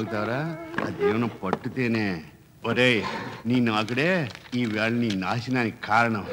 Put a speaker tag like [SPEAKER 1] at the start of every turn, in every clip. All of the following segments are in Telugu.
[SPEAKER 1] నాకుతావరా అదేమైనా పట్టుతేనే ఒరేయ్ నీ నాకుడే ఈ వేళ నీ నాశనానికి కారణం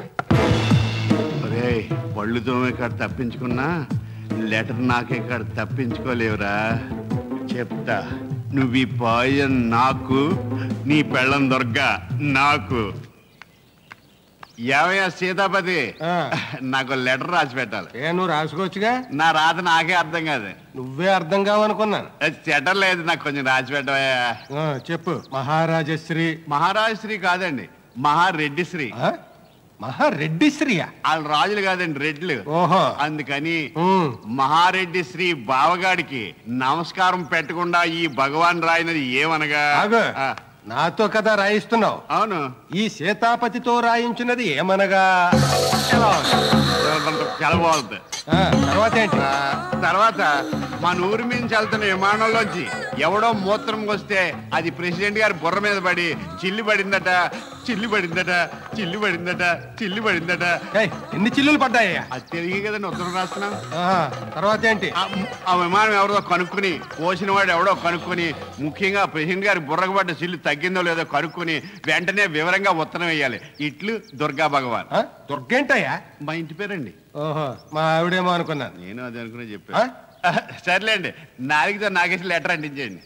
[SPEAKER 1] ఒరేయ్ పళ్ళు తోమే కాడ తప్పించుకున్నా లెటర్ నాకే కాడ తప్పించుకోలేవురా చెప్తా నువ్వు ఈ పాయన్ నాకు నీ పెళ్ళం దొరక్క నాకు ఏమయ్యా సీతాపతి
[SPEAKER 2] ఆ.
[SPEAKER 1] నాకు లెటర్ రాసి పెట్టాలి
[SPEAKER 2] ఏ నువ్వు రాసుకోవచ్చుగా
[SPEAKER 1] నా రాత నాకే అర్థం కాదు
[SPEAKER 2] నువ్వే అర్థం కావనుకున్నాను
[SPEAKER 1] చెటర్ లేదు నాకు కొంచెం రాసి పెట్టవయ్యా
[SPEAKER 2] ఆ, చెప్పు మహారాజశ్రీ
[SPEAKER 1] మహారాజ్ శ్రీ కాదండి మహారెడ్డి శ్రీ
[SPEAKER 2] ఆ? మహారెడ్డి శ్రీయా
[SPEAKER 1] వాళ్ళు రాజులు కాదండి రెడ్లు
[SPEAKER 2] ఓహో
[SPEAKER 1] అందుకని
[SPEAKER 2] ఉమ్.
[SPEAKER 1] మహారెడ్డి శ్రీ బావగాడికి నమస్కారం పెట్టకుండా ఈ భగవాన్ రాయినది ఏమనగా
[SPEAKER 2] ఆగు.
[SPEAKER 1] ఆ,
[SPEAKER 2] నాతో కదా రాయిస్తున్నావు
[SPEAKER 1] అవును
[SPEAKER 2] ఈ సీతాపతితో రాయించినది ఏమనగా ఎలా ఉంది?
[SPEAKER 1] చాలా బాగుంది
[SPEAKER 2] ఆ, తర్వాత ఏంటి
[SPEAKER 1] ఆ, తర్వాత మన ఊరి నుంచి వెళ్తున్న విమానంలోంచి ఎవడో మూత్రం వస్తే అది ప్రెసిడెంట్ గారి బుర్ర మీద పడి చిల్లి పడిందట చిల్లి పడిందట చిల్లి పడిందట చిల్లి పడిందట
[SPEAKER 2] ఏయ్, ఎన్ని చిల్లులు పడ్డాయ్యా
[SPEAKER 1] అది తెలియ కదండి ఉత్తరం రాస్తున్నాం
[SPEAKER 2] ఆహా, తర్వాత ఏంటి
[SPEAKER 1] ఆ- ఆ విమానం ఎవరో కనుక్కుని పోసిన వాడు ఎవడో కనుక్కుని ముఖ్యంగా ప్రెసిడెంట్ గారి బుర్రకు పడ్డ చిల్లు తగ్గిందో లేదో కనుక్కుని వెంటనే వివరంగా ఉత్తరం వేయాలి ఇట్లు దుర్గా భగవాన్
[SPEAKER 2] ఆ? దుర్గేంటయ్యా
[SPEAKER 1] మా ఇంటి పేరండి
[SPEAKER 2] ఓహో మా ఆవిడేమో అనుకున్నాను
[SPEAKER 1] నేను అది అనుకునే
[SPEAKER 2] ఆ?
[SPEAKER 1] చెప్పాను సర్లేండి నాలుగుతో నాగేసి లెటర్ అంటించేయండి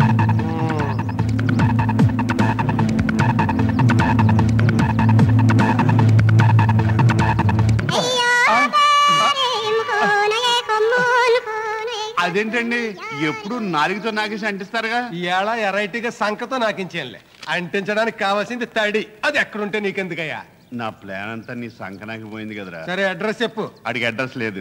[SPEAKER 1] అదేంటండి ఎప్పుడు నాలుగుతో నాగేసి అంటిస్తారుగా
[SPEAKER 2] ఇవాళ ఎరైటీగా సంకతో నాకించేయంలే అంటించడానికి కావాల్సింది తడి అది ఎక్కడుంటే నీకెందుకయ్యా
[SPEAKER 1] నా ప్లాన్ అంతా నీ సంకనాకి పోయింది కదరా
[SPEAKER 2] సరే అడ్రస్ చెప్పు
[SPEAKER 1] అడిగి అడ్రస్ లేదు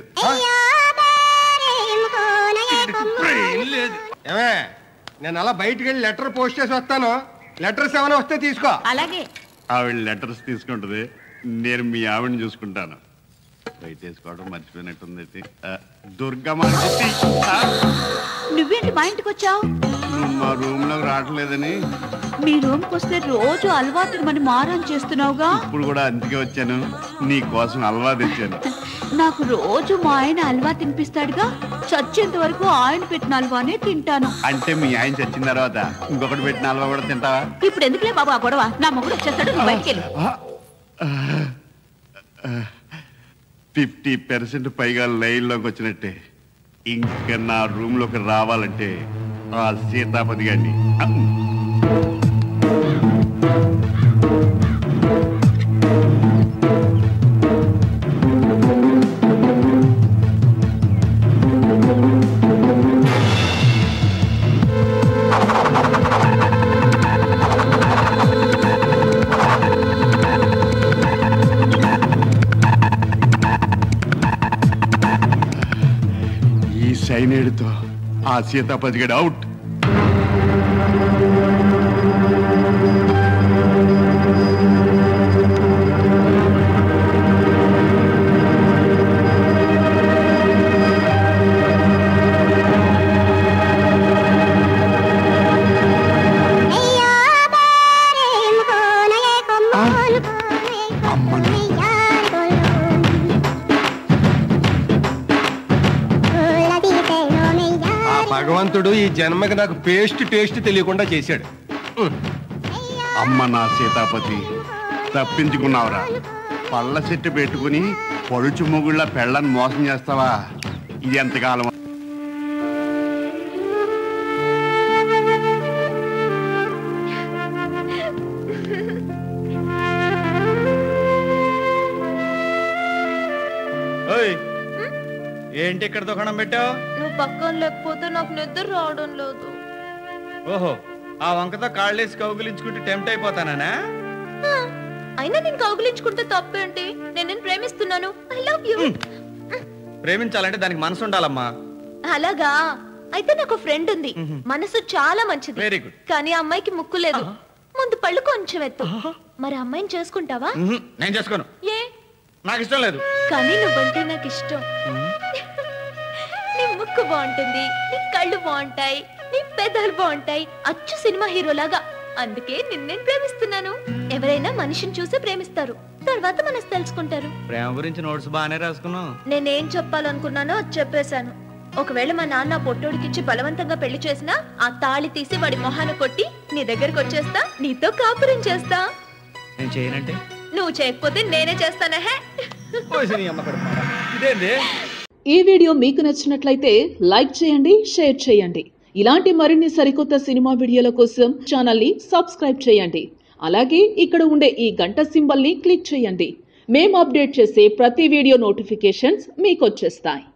[SPEAKER 2] ఏం లేదు ఏమే నేను అలా బయటికి వెళ్ళి లెటర్ పోస్ట్ చేసి వస్తాను లెటర్స్ ఏమైనా వస్తే తీసుకో
[SPEAKER 3] అలాగే
[SPEAKER 1] ఆవిడ లెటర్స్ తీసుకుంటుంది నేను మీ ఆవిడని చూసుకుంటాను బయట వేసుకోవడం మర్చిపోయినట్టుంది ఆ, దుర్గమ్మ అని చెప్పి, ఆ,
[SPEAKER 3] నువ్వేంటి మా ఇంటికి వచ్చావు
[SPEAKER 1] నువ్వు మా రూమ్ లోకి రావట్లేదని
[SPEAKER 3] మీ రూమ్ కి వస్తే రోజు అలవాటు మన మారం చేస్తున్నావుగా
[SPEAKER 1] ఇప్పుడు కూడా అందుకే వచ్చాను నీ కోసం అల్వా తెచ్చాను
[SPEAKER 3] నాకు రోజు మా ఆయన హల్వా తినిపిస్తాడుగా చచ్చేంత వరకు ఆయన పెట్టిన హల్వానే తింటాను
[SPEAKER 1] అంటే మీ ఆయన చచ్చిన తర్వాత ఇంకొకటి పెట్టిన అల్వా కూడా తింటావా
[SPEAKER 3] ఇప్పుడు ఎందుకులే బాబు ఆ గొడవ నా మొగుడు వచ్చేస్తాడు నువ్వు బయటికి వెళ్ళు
[SPEAKER 1] ఫిఫ్టీ పర్సెంట్ పైగా లైన్లోకి వచ్చినట్టే ఇంకా నా రూమ్ లోకి రావాలంటే ఆ సీతాపతి గారిని ఈ సైనేడుతో ఆ సీతాపతి గడి అవుట్
[SPEAKER 2] ఆ భగవంతుడు ఈ జన్మకి నాకు పేస్ట్ టేస్ట్ తెలియకుండా చేశాడు ఉమ్.
[SPEAKER 1] అమ్మ నా సీతాపతి తప్పించుకున్నావురా పళ్ళ చెట్టు పెట్టుకుని పడుచు మొగుళ్ళ పెళ్ళని మోసం చేస్తావా ఇది ఎంతకాలం
[SPEAKER 4] ఓయ్ ఏంటి ఇక్కడ దుకాణం పెట్టావు
[SPEAKER 5] నువ్వు పక్కన లేకపోతే నాకు నిద్ర రావడం లేదు
[SPEAKER 4] ఓహో ఆ వంకతో కాళ్ళేసి కౌగిలించుకుంటూ టెంప్ట్ అయిపోతానా
[SPEAKER 5] ఆ, అయినా నేను కౌగిలించుకుంటే తప్పేంటి నేను నిన్ను ప్రేమిస్తున్నాను ఐ లవ్ యూ
[SPEAKER 4] ప్రేమించాలంటే దానికి మనసు ఉండాలమ్మా
[SPEAKER 5] అలాగా అయితే నాకు ఫ్రెండ్ ఉంది మనసు చాలా మంచిది
[SPEAKER 4] Very good.
[SPEAKER 5] కానీ ఆ అమ్మాయికి ముక్కు లేదు ముందు పళ్ళు కొంచెం ఎత్తు మరి ఆ అమ్మాయిని చేసుకుంటావా
[SPEAKER 4] ఉహు, నేను చేసుకోను
[SPEAKER 5] ఏ
[SPEAKER 4] నాకు ఇష్టం లేదు
[SPEAKER 5] కానీ నువ్వంటే నాకు ఇష్టం నీ ముక్కు బాగుంటుంది నీ కళ్ళు బాగుంటాయి నీ పెదాలు బాగుంటాయి అచ్చు సినిమా హీరోలాగా అందుకే నిన్నే ప్రేమిస్తున్నాను ఎవరైనా మనిషిని చూసి ప్రేమిస్తారు తర్వాత మనసు తెలుసుకుంటారు
[SPEAKER 4] ప్రేమ గురించి నోట్స్ బాగానే రాసుకున్నావు
[SPEAKER 5] నేనేం చెప్పాలనుకున్నానో అది చెప్పేశాను ఒకవేళ మా నాన్న ఆ పొట్టోడికిచ్చి బలవంతంగా పెళ్లి చేసినా ఆ తాళి తీసి వాడి మొహాన కొట్టి నీ దగ్గరకు వచ్చేస్తా నీతో కాపురం చేస్తా
[SPEAKER 4] నేను చేయనంటే
[SPEAKER 5] నువ్వు చేయకపోతే నేనే చేస్తానా హే
[SPEAKER 4] పోసి నీ అమ్మ కడుపు మాడ. ఇదేంది
[SPEAKER 6] ఈ వీడియో మీకు నచ్చినట్లయితే లైక్ చేయండి షేర్ చేయండి ఇలాంటి మరిన్ని సరికొత్త సినిమా వీడియోల కోసం ఛానల్ని సబ్స్క్రైబ్ చేయండి అలాగే ఇక్కడ ఉండే ఈ గంట సింబల్ని క్లిక్ చేయండి మేము అప్డేట్ చేసే ప్రతి వీడియో నోటిఫికేషన్స్ మీకు వచ్చేస్తాయి